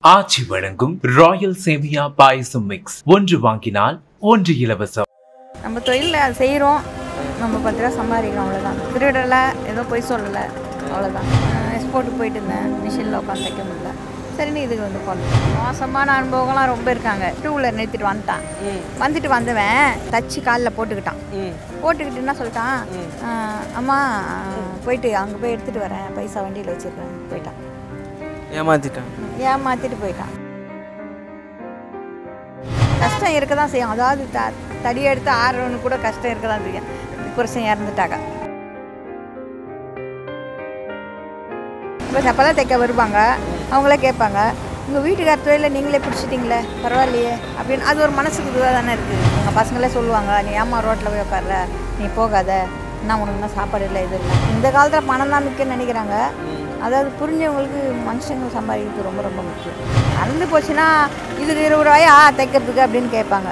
ஆச்சி வழங்கும் ராயல் சேமியா பாயசம் மிக்ஸ் ஒன்று வாங்கினால் ஒன்று இலவசம் நம்ம தொழிலில் அதை செய்கிறோம் நம்ம பத்து ரூபா சம்பாதிக்கிறோம் அவ்வளோதான் திருடலை ஏதோ பொய் சொல்லலை அவ்வளோதான் எக்ஸ்போர்ட்டுக்கு போயிட்டு இருந்தேன் மிஷினில் உட்காந்து தைக்க முடியல சரின்னு இதுக்கு வந்து போனேன் மோசமான அனுபவங்கள்லாம் ரொம்ப இருக்காங்க டூ வீலர் நிறுத்திட்டு வந்துட்டான் வந்துட்டு வந்தவன் தச்சு காலில் போட்டுக்கிட்டான் போட்டுக்கிட்டு என்ன சொல்லிட்டான் ஆஹ், அம்மா ஆஹ், போயிட்டு அங்கே போய் எடுத்துகிட்டு வரேன் பைசா வண்டியில் வச்சுருக்கேன் போயிட்டான் ஏமாத்திட்டான் ஏமாத்திட்டு போயிட்டான் கஷ்டம் இருக்க தான் செய்யும் அதாவது த தடி எடுத்து ஆடுறவனு கூட கஷ்டம் இருக்க தான் செய்யும் புருஷன் இறந்துட்டாங்க இப்போ சப்பெல்லாம் தைக்க வருவாங்க அவங்களே கேட்பாங்க உங்கள் வீட்டுக்கார தொழில நீங்களே பிடிச்சிட்டிங்களே பரவாயில்லையே அப்படின்னு அது ஒரு மனசுக்கு இதுவாக தானே இருக்குது எங்கள் பசங்களே சொல்லுவாங்க நீ ஏமா ரோட்டில் போய் உட்கார்ல நீ போகாத என்ன உனக்குன்னா சாப்பாடு இல்லை இது இல்லை இந்த காலத்தில் பணம் தான் முக்கியம்னு நினைக்கிறாங்க அதாவது புரிஞ்சவங்களுக்கு மனுஷங்க சம்பாதிக்கிறது ரொம்ப ரொம்ப முக்கியம் நடந்து போச்சுன்னா இதுக்கு இருபது ரூபாயா தைக்கிறதுக்கு அப்படின்னு கேட்பாங்க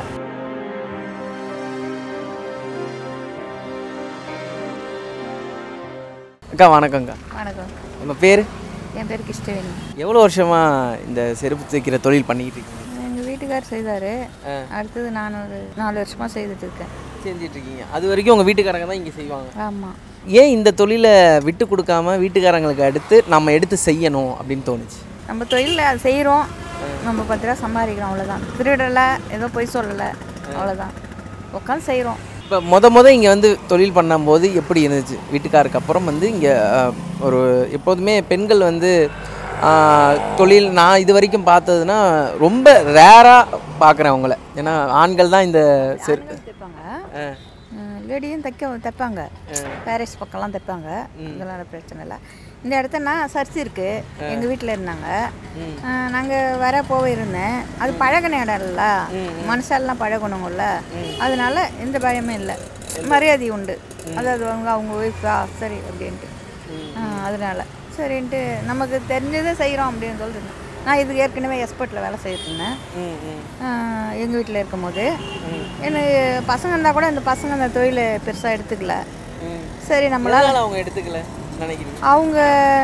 அக்கா வணக்கம்க்கா வணக்கம் உங்கள் பேர் என் பேர் கிருஷ்ணவேணி எவ்வளோ வருஷமாக இந்த செருப்பு தைக்கிற தொழில் பண்ணிக்கிட்டு இருக்கீங்க எங்கள் வீட்டுக்கார் செய்தார் அடுத்தது நான் ஒரு நாலு வருஷமாக செய்துட்டு இருக்கேன் செஞ்சிட்டு இருக்கீங்க அது வரைக்கும் உங்கள் வீட்டுக்காரங்க தான் இங்கே செய்வாங்க ஆமாம் ஏன் இந்த தொழிலை விட்டு கொடுக்காம வீட்டுக்காரங்களுக்கு அடுத்து நம்ம எடுத்து செய்யணும் அப்படின்னு தோணுச்சு நம்ம தொழிலில் அதை செய்கிறோம் நம்ம பத்து ரூபா சம்பாதிக்கிறோம் அவ்வளோதான் திருடலை ஏதோ பொய் சொல்லலை அவ்வளோதான் உட்காந்து செய்கிறோம் இப்போ மொத மொத இங்கே வந்து தொழில் பண்ணும்போது எப்படி இருந்துச்சு வீட்டுக்காருக்கு அப்புறம் வந்து இங்கே ஒரு எப்போதுமே பெண்கள் வந்து ஆஹ், தொழில் நான் இது வரைக்கும் பார்த்ததுன்னா ரொம்ப ரேராக பார்க்குறேன் அவங்கள ஏன்னா ஆண்கள் தான் இந்த செரு தைப்பாங்க ஆ. லேடியும் தைக்க தைப்பாங்க பேரிஸ் பக்கம்லாம் தைப்பாங்க இதெல்லாம் பிரச்சனை இல்லை இந்த இடத்த நான் சர்ச் இருக்கு எங்கள் வீட்டில் இருந்தாங்க நாங்கள் வர போக இருந்தேன் அது பழகின இடம் இல்ல மனுஷாலாம் பழகணுங்கல்ல அதனால எந்த பயமே இல்லை மரியாதை உண்டு அதாவது அவங்க அவங்க ஒய்ஃபா சரி அப்படின்ட்டு ஆ, அதனால சரின்ட்டு நமக்கு தெரிஞ்சதை செய்கிறோம் அப்படின்னு சொல்லிட்டு நான் இதுக்கு ஏற்கனவே எக்ஸ்பர்ட்டில் வேலை செய்துட்டு இருந்தேன் ம் ம் எங்கள் வீட்டில் இருக்கும்போது எனக்கு பசங்க இருந்தால் கூட இந்த பசங்க அந்த தொழிலை பெருசாக எடுத்துக்கல ம். சரி நம்மளால் எதனால அவங்க எடுத்துக்கல நினைக்கிறீங்க அவங்க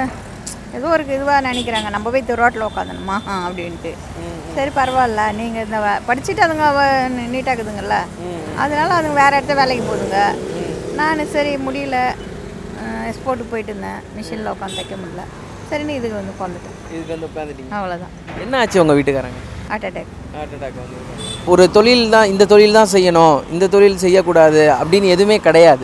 ஏதோ ஒரு இதுவாக நினைக்கிறாங்க நம்ம போய் ரோட்டில் உட்காந்துணுமா அப்படின்ட்டு சரி பரவாயில்ல நீங்கள் இந்த வே- படிச்சுட்டு அதுங்க நீட்டாக்குதுங்கல்ல அதனால அதுங்க வேறு இடத்த வேலைக்கு போகுதுங்க நான் சரி முடியல எக்ஸ்போர்ட்டுக்கு போயிட்டு இருந்தேன் மிஷினில் உட்காந்து தைக்க முடியல சரின்னு இதுக்கு வந்து உட்காந்துட்டேன் இதுக்கு வந்து உட்காந்துட்டீங்க அவ்வளோதான் என்ன ஆச்சு உங்கள் வீட்டுக்காரங்க ஹார்ட் அட்டாக் ஹார்ட் அட்டாக் வந்து ஒரு தொழில் தான் இந்த தொழில் தான் செய்யணும் இந்த தொழில் செய்யக்கூடாது அப்படின்னு எதுவுமே கிடையாது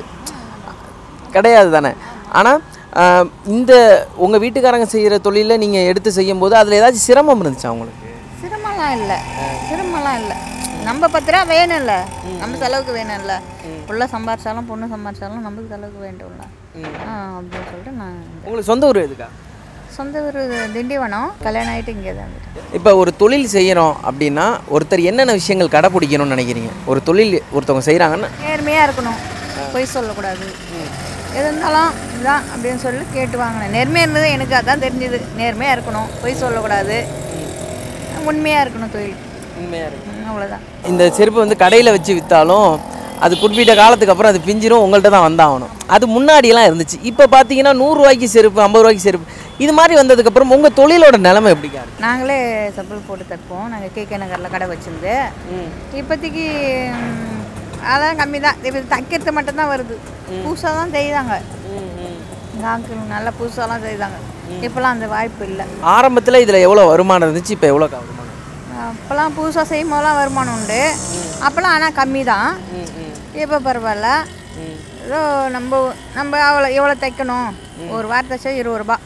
கிடையாது தானே ஆனால் இந்த உங்கள் வீட்டுக்காரங்க செய்கிற தொழிலை நீங்கள் எடுத்து செய்யும்போது அதில் ஏதாச்சும் சிரமம் இருந்துச்சா உங்களுக்கு சிரமம்லாம் இல்லை சிரமம்லாம் இல்லை நம்ம பத்து ரூபா வேணும்ல நம்ம செலவுக்கு வேணும்ல புள்ள சம்பாரிச்சாலும் பொண்ணு சம்பாரிச்சாலும் நமக்கு செலவுக்கு வேண்டும்ல ஆ அப்படின்னு சொல்லிட்டு நான் இந்த- உங்களுக்கு சொந்த ஊர் எதுக்கா சொந்த ஊர் திண்டிவனம் கல்யாணம் ஆகிட்டு இங்கே தான் வந்துட்டேன் இப்போ ஒரு தொழில் செய்கிறோம் அப்படின்னா ஒருத்தர் என்னென்ன விஷயங்கள் கடைப்பிடிக்கணும்னு நினைக்கிறீங்க ஒரு தொழில் ஒருத்தவங்க செய்கிறாங்கன்னா நேர்மையாக இருக்கணும் பொய் சொல்லக்கூடாது எது இருந்தாலும் இதுதான் அப்படின்னு சொல்லி கேட்டு வாங்கினேன் நேர்மையாக இருந்தது எனக்கு அதான் தெரிஞ்சுது நேர்மையாக இருக்கணும் பொய் சொல்லக்கூடாது உண்மையாக இருக்கணும் தொழில் உண்மையாக இருக்கு ம், அவ்வளோதான் இந்த செருப்பு வந்து கடையில் வச்சு விற்றாலும் அது குறிப்பிட்ட காலத்துக்கு அப்புறம் அது பிஞ்சிரும் உங்கள்கிட்ட தான் வந்தாகணும் அது முன்னாடியெல்லாம் இருந்துச்சு இப்போ பார்த்தீங்கன்னா நூறுரூவாய்க்கு செருப்பு ஐம்பது ரூபாய்க்கு செருப்பு இது மாதிரி வந்ததுக்கப்புறம் உங்கள் தொழிலோட நிலைமை எப்படிக்கா இருக்கு நாங்களே செப்பல் போட்டு தைப்போம் நாங்கள் கேகே நகரில் கடை வச்சிருந்து இப்போதைக்கு ம், அதெல்லாம் கம்மி தான் இப்போ தைக்கிறது மட்டும்தான் வருது புதுசாக தான் செய்தாங்க எங்கள் அங்கிள் நல்லா புதுசாலாம் செய்தாங்க இப்போலாம் அந்த வாய்ப்பு இல்லை ஆரம்பத்தில் இதில் எவ்வளோ வருமானம் இருந்துச்சு இப்போ எவ்வளோ வருமானம் அப்போல்லாம் புதுசாக செய்யும் போதெல்லாம் வருமானம் உண்டு அப்போல்லாம் ஆனால் கம்மி தான் இப்போ பரவாயில்ல ஏதோ நம்ம நம்ம அவ்வளோ எவ்வளோ தைக்கணும் ஒரு வாரம் தைச்சா இருபது ரூபா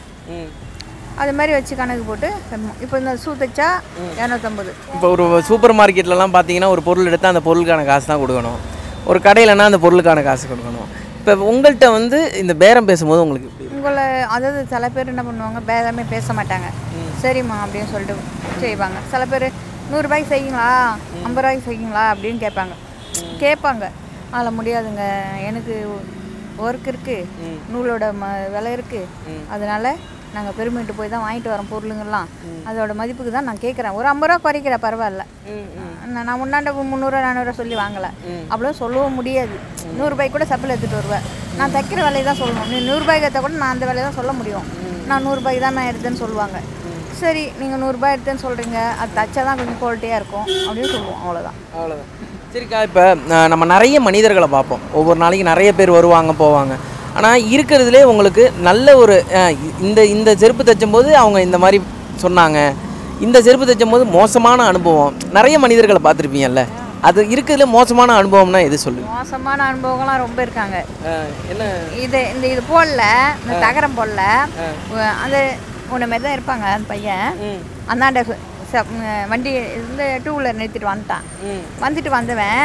அது மாதிரி வச்சு கணக்கு போட்டு வைப்போம். இப்போ இந்த ஷூ தைச்சா இரநூத்தம்பது இப்போ ஒரு சூப்பர் மார்க்கெட்லலாம் பார்த்தீங்கன்னா ஒரு பொருள் எடுத்தால் அந்த பொருளுக்கான காசு தான் கொடுக்கணும் ஒரு கடையிலனா அந்த பொருளுக்கான காசு கொடுக்கணும் இப்போ உங்கள்கிட்ட வந்து இந்த பேரம் பேசும்போது உங்களுக்கு எப்படி இருக்கு? உங்களை அதாவது சில பேர் என்ன பண்ணுவாங்க பேரமே பேச மாட்டாங்க சரிம்மா அப்படின்னு சொல்லிட்டு செய்வாங்க சில பேர் நூறுரூபாய்க்கு செய்யுங்களா ஐம்பது ரூபாய்க்கு செய்யுங்களா அப்படின்னு கேட்பாங்க கேட்பாங்க அதில் முடியாதுங்க எனக்கு ஒர்க் இருக்குது நூலோட ம விலை இருக்குது அதனால நாங்கள் பெருமிட்டு போய் தான் வாங்கிட்டு வரோம் பொருளுங்கெல்லாம் அதோட மதிப்புக்கு தான் நான் கேட்குறேன் ஒரு ஐம்பது ரூபா குறைக்கிறேன் பரவாயில்ல நான் நான் முன்னாண்ட முந்நூறுவா நானூறுவா சொல்லி வாங்கலை அவ்வளோ சொல்லவும் முடியாது நூறுரூபாய்க்கு கூட சப்பில் எடுத்துகிட்டு வருவேன் நான் தைக்கிற விலையை தான் சொல்லணும் நீ நூறுரூபாய்க்கு எடுத்தால் கூட நான் அந்த விலையை தான் சொல்ல முடியும் நான் நூறுரூபாய்க்கு தான் நான் எடுத்தேன்னு சொல்லுவாங்க சரி நீங்கள் நூறுரூபா எடுத்தேன்னு சொல்கிறீங்க அது தச்சா தான் கொஞ்சம் குவாலிட்டியாக இருக்கும் அப்படின்னு சொல்லுவோம் அவ்வளோதான் அவ்வளோதான் சரிக்கா இப்போ நம்ம நிறைய மனிதர்களை பார்ப்போம் ஒவ்வொரு நாளைக்கு நிறைய பேர் வருவாங்க போவாங்க ஆனால் இருக்கிறதுலே உங்களுக்கு நல்ல ஒரு அஹ், இந்த இந்த செருப்பு தைச்சும்போது அவங்க இந்த மாதிரி சொன்னாங்க இந்த செருப்பு தைச்சும்போது மோசமான அனுபவம் நிறைய மனிதர்களை பார்த்துருப்பீங்கல்ல அது இருக்கிறதுல மோசமான அனுபவம்னா எது சொல்லு மோசமான அனுபவங்கள்லாம் ரொம்ப இருக்காங்க என்ன இது இந்த இது போடல இந்த தகரம் போடல உ- அந்த உன்ன மாதிரி தான் இருப்பாங்க அந்த பையன் அந்தாண்ட சு- ச- ம், வண்டி இந்த டூ வீலர் நிறுத்திட்டு வந்துட்டான் வந்துட்டு வந்தவன்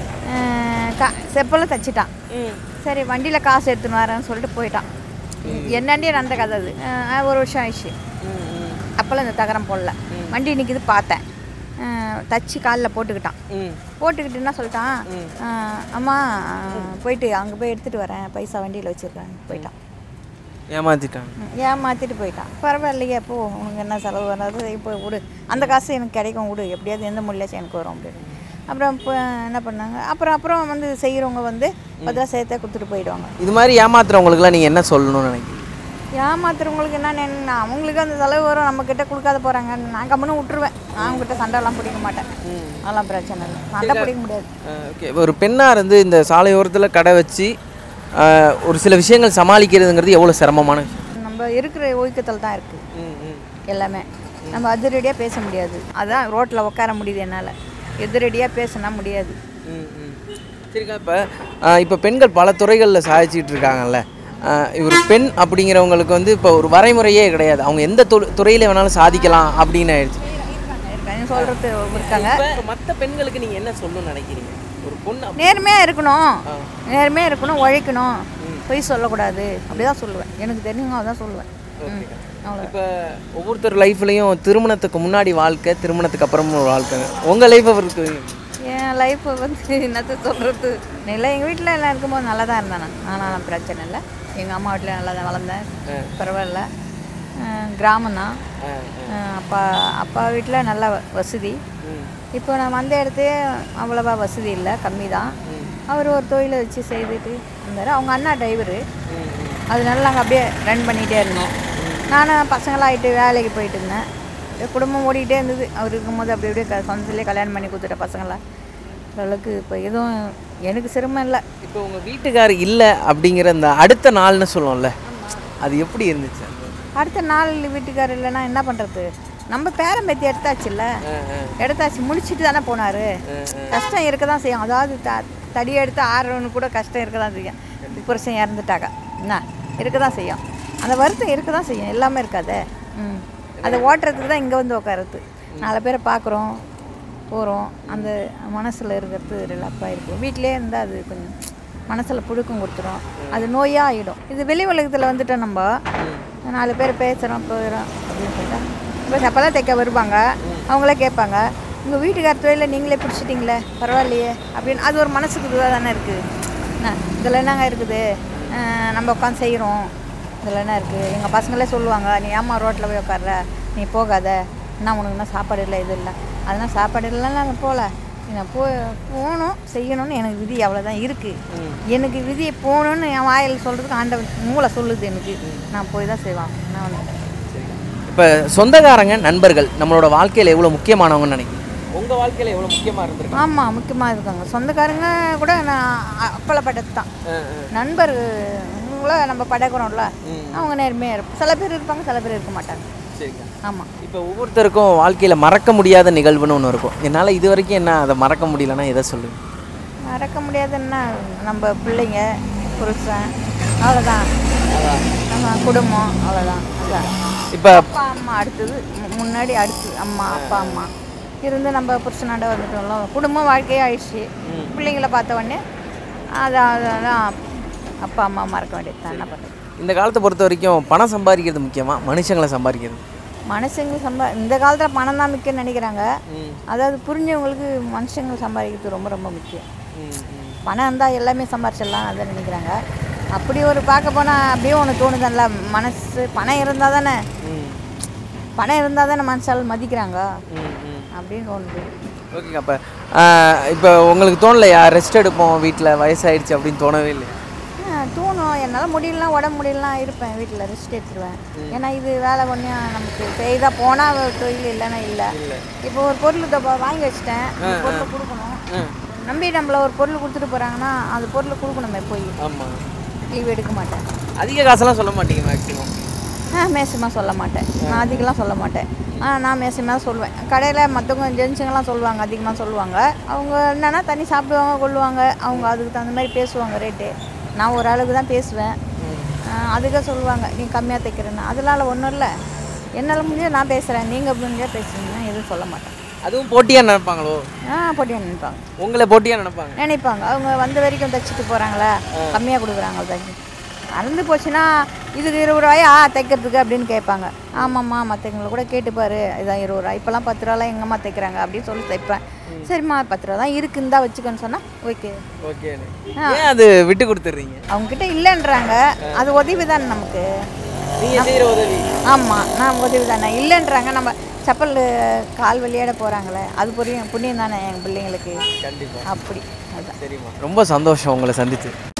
அஹ், கா செப்பலில் தச்சிட்டான் சரி வண்டியில் காசு எடுத்துன்னு வரேன்னு சொல்லிட்டு போயிட்டான் என்னண்டே நடந்த கதை அது அஹ், ஒரு வருஷம் ஆயிடுச்சு அப்போல்லாம் இந்த தகரம் போடல வண்டி நிற்கிது பார்த்தேன் அஹ், தச்சு காலில் போட்டுக்கிட்டான் போட்டுக்கிட்டு என்ன சொல்லிட்டான் அஹ், அம்மா அஹ், போயிட்டு அங்கே போய் எடுத்துகிட்டு வரேன் பைசா வண்டியில் வச்சுருக்கேன் போயிட்டான் ஏமாத்திட்டாங்க ம், ஏமாத்திட்டு போயிட்டான் பரவாயில்லையே போ உனக்கு என்ன செலவு வராது இப்போ விடு அந்த காசு எனக்கு கிடைக்கும் விடு எப்படியாவது எந்த மொழியாச்சும் எனக்கு வரும் அப்படின்னு அப்புறம் இப்போ என்ன பண்ணாங்க அப்புறம் அப்புறம் வந்து செய்கிறவங்க வந்து பதிலாக சேர்த்தே கொடுத்துட்டு போயிடுவாங்க இது மாதிரி ஏமாத்துறவங்களுக்குலாம் நீங்கள் என்ன சொல்லணும்னு நினைக்கிறீங்க ஏமாத்துறவங்களுக்கு என்ன நினை அவங்களுக்கு அந்த செலவு வரும் நம்மக்கிட்ட கொடுக்காத போகிறாங்க நான் கம்முன்னு விட்டுருவேன் நான் அவங்ககிட்ட சண்டைலாம் பிடிக்க மாட்டேன் அதெல்லாம் பிரச்சனை இல்லை சண்டை பிடிக்க முடியாது ஓகே ஒரு பெண்ணாக இருந்து இந்த சாலையோரத்தில் கடை வச்சு அஹ், ஒரு சில விஷயங்கள் சமாளிக்கிறதுங்கிறது எவ்வளோ சிரமமான விஷயம் நம்ம இருக்கிற ஒழுக்கத்தில் தான் இருக்குது எல்லாமே நம்ம அதிரடியாக பேச முடியாது அதான் ரோட்டில் உட்கார முடியுது என்னால் எதிரடியாக பேசினா முடியாது சரிக்கா இப்போ இப்போ பெண்கள் பல துறைகளில் சாதிச்சிட்டு இருக்காங்கல்ல அஹ், இவர் பெண் அப்படிங்கிறவங்களுக்கு வந்து இப்போ ஒரு வரைமுறையே கிடையாது அவங்க எந்த து துறையில் வேணாலும் சாதிக்கலாம் அப்படின்னு ஆயிடுச்சு இருக்காங்க சொல்கிறது இருக்காங்க இப்போ மற்ற பெண்களுக்கு நீங்கள் என்ன சொல்லணும்னு நினைக்கிறீங்க ஒரு பொண்ணு நேர்மையாக இருக்கணும் நேர்மையாக இருக்கணும் உழைக்கணும் பொய் சொல்லக்கூடாது அப்படி தான் சொல்லுவேன் எனக்கு தெரிஞ்சவங்க அதான் சொல்லுவேன் ம், அவ்வளோ இப்போ ஒவ்வொருத்தர் லைஃப்லேயும் திருமணத்துக்கு முன்னாடி வாழ்க்கை திருமணத்துக்கு அப்புறமும் ஒரு வாழ்க்கை உங்கள் லைஃப்பை இருக்கு என் லைஃப்பை வந்து என்னத்த சொல்கிறது இல்லை எங்கள் வீட்டில் எல்லாம் இருக்கும்போது நல்லா தான் இருந்தேன் நான் ஆனால் பிரச்சனை இல்லை எங்கள் அம்மா வீட்டில் நல்லா தான் வளர்ந்தேன் பரவாயில்ல கிராமம் தான் அப்பா அப்பா வீட்டில் நல்ல வ- வசதி இப்போ நான் வந்த இடத்தே அவ்வளோவா வசதி இல்லை கம்மி தான் அவர் ஒரு தொழிலை வச்சு செய்துட்டு இருந்தார் அவங்க அண்ணா டிரைவரு அதனால நாங்கள் அப்படியே ரன் பண்ணிகிட்டே இருந்தோம் நானும் பசங்களாகிட்டு வேலைக்கு போயிட்டு இருந்தேன் அப்படியே குடும்பம் ஓடிக்கிட்டே இருந்தது அவர் இருக்கும்போது அப்படி அப்படியே க- சொந்தத்திலே கல்யாணம் பண்ணி கொடுத்துட்ட பசங்களா அளவுக்கு இப்போ எதுவும் எனக்கு சிரமம் இல்லை இப்போ உங்கள் வீட்டுக்கார் இல்லை அப்படிங்கிற அந்த அடுத்த நாள்னு சொல்லுவோம்ல அது எப்படி இருந்துச்சு அடுத்த நாள் வீட்டுக்காரர் இல்லைன்னா என்ன பண்ணுறது நம்ம பேரன் பேத்தி எடுத்தாச்சுல்ல எடுத்தாச்சு முடிச்சிட்டு தானே போனார் கஷ்டம் இருக்க தான் செய்யும் அதாவது த தடி எடுத்து ஆடுறவனுக்கு கூட கஷ்டம் இருக்க தான் செய்யும் புருஷன் இறந்துட்டாங்க என்ன இருக்க தான் செய்யும் அந்த வருத்தம் இருக்க தான் செய்யும் எல்லாமே இருக்காதே ம் அதை ஓட்டுறதுக்கு தான் இங்கே வந்து உட்காருது நாலு பேரை பார்க்குறோம் போகிறோம் அந்த மனசில் இருக்கிறது ரிலாப்பாக இருக்கும் வீட்டிலே இருந்தால் அது கொஞ்சம் மனசில் புழுக்கம் கொடுத்துரும் அது நோயாக ஆகிடும் இது வெளி உலகத்தில் வந்துட்டோம் நம்ம நாலு பேர் பேசுகிறோம் போயிடும் அப்படின்னு சொல்லிட்டா இப்போ சப்பலாம் தைக்க வருவாங்க அவங்களே கேட்பாங்க உங்கள் வீட்டுக்கார தொழிலை நீங்களே பிடிச்சிட்டிங்களே பரவாயில்லையே அப்படின்னு அது ஒரு மனசுக்கு இதுவாக தானே இருக்குது என்ன இதில் என்னங்க இருக்குது அஹ் நம்ம உட்காந்து செய்கிறோம் இதில் என்ன இருக்குது எங்கள் பசங்களே சொல்லுவாங்க நீ ஏம்மா ரோட்டில் போய் உட்கார்ற நீ போகாத என்ன உனக்கு என்ன சாப்பாடு இல்லை இது இல்லை அதெல்லாம் சாப்பாடு இல்லைன்னா நான் போகல நான் போ போகணும் செய்யணும்னு எனக்கு விதி அவ்வளோதான் இருக்குது எனக்கு விதி போகணும்னு என் வாயில் சொல்கிறதுக்கு ஆண்டவன் மூளை சொல்லுது எனக்கு நான் போய் தான் செய்வான் நான் வந்து இப்போ சொந்தக்காரங்க நண்பர்கள் நம்மளோட வாழ்க்கையில் எவ்வளோ முக்கியமானவங்கன்னு நினைக்கிறீங்க உங்கள் வாழ்க்கையில் எவ்வளோ முக்கியமாக இருந்திருக்கு ஆமாம் முக்கியமாக இருக்காங்க சொந்தக்காரங்க கூட நான் அப்பளப்பட்டது தான் நண்பர் இவங்கள நம்ம பழகுறோம்ல அவங்க நேர்மையாக இருப்போம் சில பேர் இருப்பாங்க சில பேர் இருக்க மாட்டாங்க சரிக்கா ஆமாம் இப்போ ஒவ்வொருத்தருக்கும் வாழ்க்கையில் மறக்க முடியாத நிகழ்வுன்னு ஒன்று இருக்கும் என்னால் இது வரைக்கும் என்ன அதை மறக்க முடியலன்னா எதை சொல்லுங்க மறக்க முடியாதுன்னா நம்ம பிள்ளைங்க புருஷன் அவ்வளோதான் நம்ம குடும்பம் அவ்வளோதான் அதான் இப்போ அப்பா அம்மா அடுத்தது மு- முன்னாடி அடுத்து அம்மா அப்பா அம்மா இருந்து நம்ம புருஷனாண்ட வந்துட்டோம்ல குடும்பம் வாழ்க்கையே ஆயிடுச்சு பிள்ளைங்கள பார்த்த உடனே அதான் அதான் அப்பா அம்மா மறக்க வேண்டியது தான் என்ன பண்ணுறது இந்த காலத்தை பொறுத்த வரைக்கும் பணம் சம்பாதிக்கிறது முக்கியமா மனுஷங்களை சம்பாதிக்கிறது மனுஷங்க சம்பா இந்த காலத்தில் பணம் தான் முக்கியம்னு நினைக்கிறாங்க அதாவது புரிஞ்சவங்களுக்கு மனுஷங்க சம்பாதிக்கிறது ரொம்ப ரொம்ப முக்கியம் பணம் இருந்தால் எல்லாமே சம்பாரிச்சிடலாம் அதை நினைக்கிறாங்க அப்படி ஒரு பார்க்க போனால் அப்படியே ஒன்று தோணுதல்ல மனசு பணம் இருந்தால் தானே பணம் இருந்தால் தானே மனுஷால் மதிக்கிறாங்க அப்படின்னு தோணுது ஓகேங்க அப்போ இப்போ உங்களுக்கு தோணலையா ரெஸ்ட் எடுப்போம் வீட்டில் வயசாயிடுச்சு அப்படின்னு தோணவே இல்லையா ஆ, தோணும் என்னால் முடியலாம் உடம்பு முடியலாம் இருப்பேன் வீட்டில் ரெஸ்ட் எடுத்துருவேன் ஏன்னா இது வேலை ஒன்றும் நமக்கு செய்தால் போனால் தொழில் இல்லைன்னா இல்லை இப்போ ஒரு பொருள் இதோ பா- வாங்கி வச்சிட்டேன் அந்த பொருளை கொடுக்கணும் நம்பி நம்மள ஒரு பொருள் கொடுத்துட்டு போகிறாங்கன்னா அந்த பொருளை கொடுக்கணுமே போய் ஆமாம் லீவ் எடுக்க மாட்டேன் அதிக காசெல்லாம் சொல்ல மாட்டீங்க மேக்ஸிமம் ஆ மேசமாக சொல்ல மாட்டேன் நான் அதிகமாக சொல்ல மாட்டேன் ஆ நான் மேசமாக சொல்லுவேன் கடையில் மற்றவங்க ஜென்ஸுங்கெல்லாம் சொல்லுவாங்க அதிகமாக சொல்லுவாங்க அவங்க என்னென்னா தண்ணி சாப்பிடுவாங்க கொள்ளுவாங்க அவங்க அதுக்கு தகுந்த மாதிரி பேசுவாங்க ரேட்டு நான் ஒரு அளவுக்கு தான் பேசுவேன் ஆ, அதுக்கு சொல்லுவாங்க நீ கம்மியாக தைக்கிறேன்னு அதனால ஒன்றும் இல்லை என்னால் முடிஞ்ச நான் பேசுகிறேன் நீங்கள் முடிஞ்சால் பேசுறீங்கன்னா எதுவும் சொல்ல மாட்டேன் அதுவும் போட்டியாக நினைப்பாங்களோ ஆ போட்டியாக நினைப்பாங்க உங்களை போட்டியாக நினைப்பாங்க நினைப்பாங்க அவங்க வந்த வரைக்கும் தைச்சிட்டு போகிறாங்களே கம்மியாக கொடுக்குறாங்க தைச்சி மறந்து போச்சுன்னா இதுக்கு இருபது ரூபாயா தைக்கிறதுக்கு அப்படின்னு கேட்பாங்க ஆமாம்மா மற்றவங்களை கூட கேட்டுப்பாரு இதான் இருபது ரூபா இப்போலாம் பத்து ரூபாலாம் எங்கம்மா தைக்கிறாங்க அப்படின்னு சொல்லி தைப்பேன் சரிம்மா பத்து ரூபா தான் இருக்குன்னு தான் வச்சுக்கோன்னு சொன்னால் ஓகே ஓகே ஏன் அது விட்டு கொடுத்துட்றீங்க அவங்கக்கிட்ட இல்லைன்றாங்க அது உதவி தானே நமக்கு நீங்கள் செய்கிற உதவி ஆமாம் நான் உதவி தானே இல்லைன்றாங்க நம்ம செப்பல் கால் வழியாட போகிறாங்களே அது புரியும் புண்ணியம் தானே எங்கள் பிள்ளைங்களுக்கு கண்டிப்பாக அப்படி அதுதான் சரிம்மா ரொம்ப சந்தோஷம் உங்களை சந்திச்சு